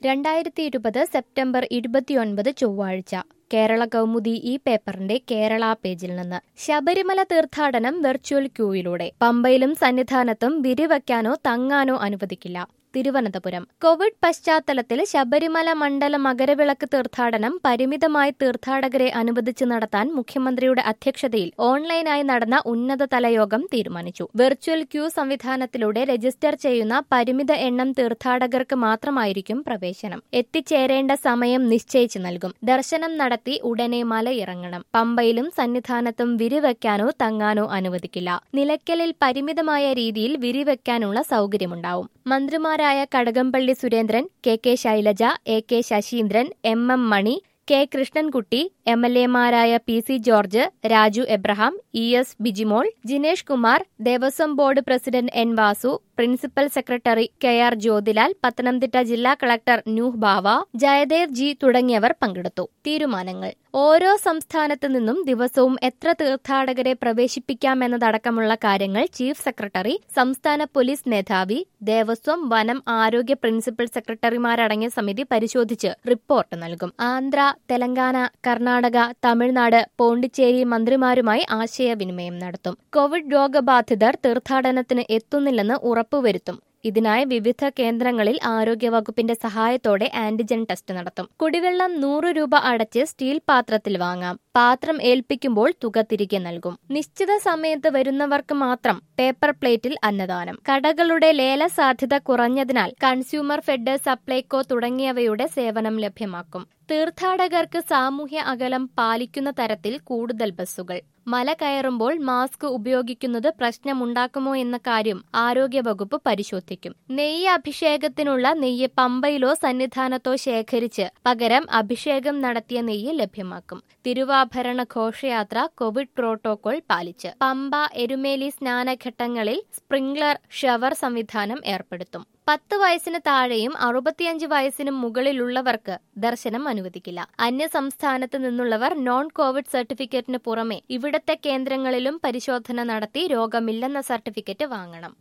രണ്ടായിരത്തി ഇരുപത് സെപ്റ്റംബർ ഇരുപത്തിയൊൻപത് ചൊവ്വാഴ്ച കേരള കൗമുദി ഈ പേപ്പറിന്റെ കേരള പേജിൽ നിന്ന് ശബരിമല തീർത്ഥാടനം വെർച്വൽ ക്യൂയിലൂടെ പമ്പയിലും സന്നിധാനത്തും വിരിവയ്ക്കാനോ തങ്ങാനോ അനുവദിക്കില്ല തിരുവനന്തപുരം കോവിഡ് പശ്ചാത്തലത്തിൽ ശബരിമല മണ്ഡല മകരവിളക്ക് തീർത്ഥാടനം പരിമിതമായി തീർത്ഥാടകരെ അനുവദിച്ച് നടത്താൻ മുഖ്യമന്ത്രിയുടെ അധ്യക്ഷതയിൽ ഓൺലൈനായി നടന്ന ഉന്നതതല യോഗം തീരുമാനിച്ചു വെർച്വൽ ക്യൂ സംവിധാനത്തിലൂടെ രജിസ്റ്റർ ചെയ്യുന്ന പരിമിത എണ്ണം തീർത്ഥാടകർക്ക് മാത്രമായിരിക്കും പ്രവേശനം എത്തിച്ചേരേണ്ട സമയം നിശ്ചയിച്ചു നൽകും ദർശനം നടത്തി ഉടനെ മലയിറങ്ങണം പമ്പയിലും സന്നിധാനത്തും വിരിവെക്കാനോ തങ്ങാനോ അനുവദിക്കില്ല നിലയ്ക്കലിൽ പരിമിതമായ രീതിയിൽ വിരിവെക്കാനുള്ള സൗകര്യമുണ്ടാവും മന്ത്രിമാരായ Kadakampally Surendran K K Shailaja A K Saseendran M M Mani K Krishnankutty M L എമാരായ P C George Raju Abraham E S Bijimol Jinesh Kumar Devaswom board president N Vasu principal secretary K R Jyothilal Pathanamthitta ജില്ലാ കളക്ടർ നൂഹ് ബാവ ജയദേവ് ജി തുടങ്ങിയവർ പങ്കെടുത്തു തീരുമാനങ്ങൾ ഓരോ സംസ്ഥാനത്തു നിന്നും ദിവസവും എത്ര തീർത്ഥാടകരെ പ്രവേശിപ്പിക്കാമെന്നതടക്കമുള്ള കാര്യങ്ങൾ ചീഫ് സെക്രട്ടറി സംസ്ഥാന പോലീസ് മേധാവി ദേവസ്വം വനം ആരോഗ്യ പ്രിൻസിപ്പൽ സെക്രട്ടറിമാരടങ്ങിയ സമിതി പരിശോധിച്ച് റിപ്പോർട്ട് നൽകും ആന്ധ്ര തെലങ്കാന കർണാടക തമിഴ്നാട് പോണ്ടിച്ചേരി മന്ത്രിമാരുമായി ആശയവിനിമയം നടത്തും കോവിഡ് രോഗബാധിതർ തീർത്ഥാടനത്തിന് എത്തുന്നില്ലെന്ന് ഉറപ്പുവരുത്തും ഇതിനായി വിവിധ കേന്ദ്രങ്ങളിൽ ആരോഗ്യവകുപ്പിന്റെ സഹായത്തോടെ ആന്റിജൻ ടെസ്റ്റ് നടത്തും കുടിവെള്ളം നൂറ് രൂപ അടച്ച് സ്റ്റീൽ പാത്രത്തിൽ വാങ്ങാം പാത്രം ഏൽപ്പിക്കുമ്പോൾ തുക തിരികെ നൽകും നിശ്ചിത സമയത്ത് വരുന്നവർക്ക് മാത്രം പേപ്പർ പ്ലേറ്റിൽ അന്നദാനം കടകളുടെ ലേല സാധ്യത കുറഞ്ഞതിനാൽ കൺസ്യൂമർ ഫെഡ് സപ്ലൈകോ തുടങ്ങിയവയുടെ സേവനം ലഭ്യമാക്കും തീർത്ഥാടകർക്ക് സാമൂഹ്യ അകലം പാലിക്കുന്ന തരത്തിൽ കൂടുതൽ ബസ്സുകൾ മല കയറുമ്പോൾ മാസ്ക് ഉപയോഗിക്കുന്നത് പ്രശ്നമുണ്ടാക്കുമോ എന്ന കാര്യം ആരോഗ്യവകുപ്പ് പരിശോധിക്കും നെയ്യ് അഭിഷേകത്തിനുള്ള നെയ്യ് പമ്പയിലോ സന്നിധാനത്തോ ശേഖരിച്ച് പകരം അഭിഷേകം നടത്തിയ നെയ്യ് ലഭ്യമാക്കും തിരുവാഭരണ ഘോഷയാത്ര കോവിഡ് പ്രോട്ടോകോൾ പാലിച്ച് പമ്പ എരുമേലി സ്നാനഘട്ടങ്ങളിൽ സ്പ്രിംഗ്ലർ ഷവർ സംവിധാനം ഏർപ്പെടുത്തും പത്ത് വയസ്സിന് താഴെയും അറുപത്തിയഞ്ച് വയസ്സിന് മുകളിലുള്ളവർക്ക് ദർശനം അനുവദിക്കില്ല അന്യ സംസ്ഥാനത്ത് നിന്നുള്ളവർ നോൺ കോവിഡ് സർട്ടിഫിക്കറ്റിന് പുറമെ ഇവിടത്തെ കേന്ദ്രങ്ങളിലും പരിശോധന നടത്തി രോഗമില്ലെന്ന സർട്ടിഫിക്കറ്റ് വാങ്ങണം